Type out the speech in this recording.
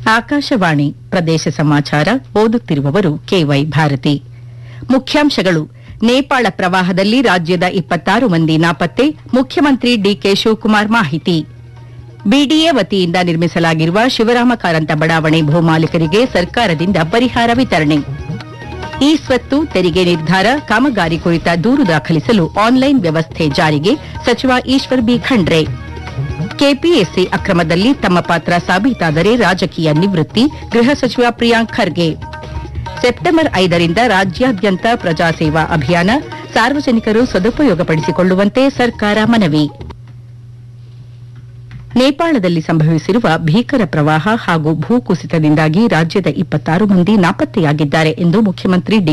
ಆಕಾಶವಾಣಿ ಪ್ರದೇಶ ಸಮಾಚಾರ ಓದುತ್ತಿರುವವರು ಕೆವೈ ಭಾರತಿ ಮುಖ್ಯಾಂಶಗಳು ನೇಪಾಳ ಪ್ರವಾಹದಲ್ಲಿ ರಾಜ್ಯದ ಇಪ್ಪತ್ತಾರು ಮಂದಿ ನಾಪತ್ತೆ ಮುಖ್ಯಮಂತ್ರಿ ಡಿಕೆ ಶಿವಕುಮಾರ್ ಮಾಹಿತಿ ಬಿಡಿಎ ವತಿಯಿಂದ ನಿರ್ಮಿಸಲಾಗಿರುವ ಶಿವರಾಮ ಕಾರಂತ ಬಡಾವಣೆ ಭೂಮಾಲೀಕರಿಗೆ ಸರ್ಕಾರದಿಂದ ಪರಿಹಾರ ವಿತರಣೆ ಇ ಸ್ವತ್ತು ತೆರಿಗೆ ನಿರ್ಧಾರ ಕಾಮಗಾರಿ ಕುರಿತ ದೂರು ದಾಖಲಿಸಲು ಆನ್ಲೈನ್ ವ್ಯವಸ್ಥೆ ಜಾರಿಗೆ ಸಚಿವ ಈಶ್ವರ್ ಬಿ ಖಂಡ್ರೆ ಕೆಪಿಎಸ್ಸಿ ಅಕ್ರಮದಲ್ಲಿ ತಮ್ಮ ಪಾತ್ರ ಸಾಬೀತಾದರೆ ರಾಜಕೀಯ ನಿವೃತ್ತಿ ಗೃಹ ಸಚಿವ ಪ್ರಿಯಾಂಕ್ ಖರ್ಗೆ ಸೆಪ್ಟೆಂಬರ್ ಐದರಿಂದ ರಾಜ್ಯಾದ್ಯಂತ ಪ್ರಜಾಸೇವಾ ಅಭಿಯಾನ ಸಾರ್ವಜನಿಕರು ಸದುಪಯೋಗಪಡಿಸಿಕೊಳ್ಳುವಂತೆ ಸರ್ಕಾರ ಮನವಿ ನೇಪಾಳದಲ್ಲಿ ಸಂಭವಿಸಿರುವ ಭೀಕರ ಪ್ರವಾಹ ಹಾಗೂ ಭೂಕುಸಿತದಿಂದಾಗಿ ರಾಜ್ಯದ ಇಪ್ಪತ್ತಾರು ಮಂದಿ ನಾಪತ್ತೆಯಾಗಿದ್ದಾರೆ ಎಂದು ಮುಖ್ಯಮಂತ್ರಿ ಡಿ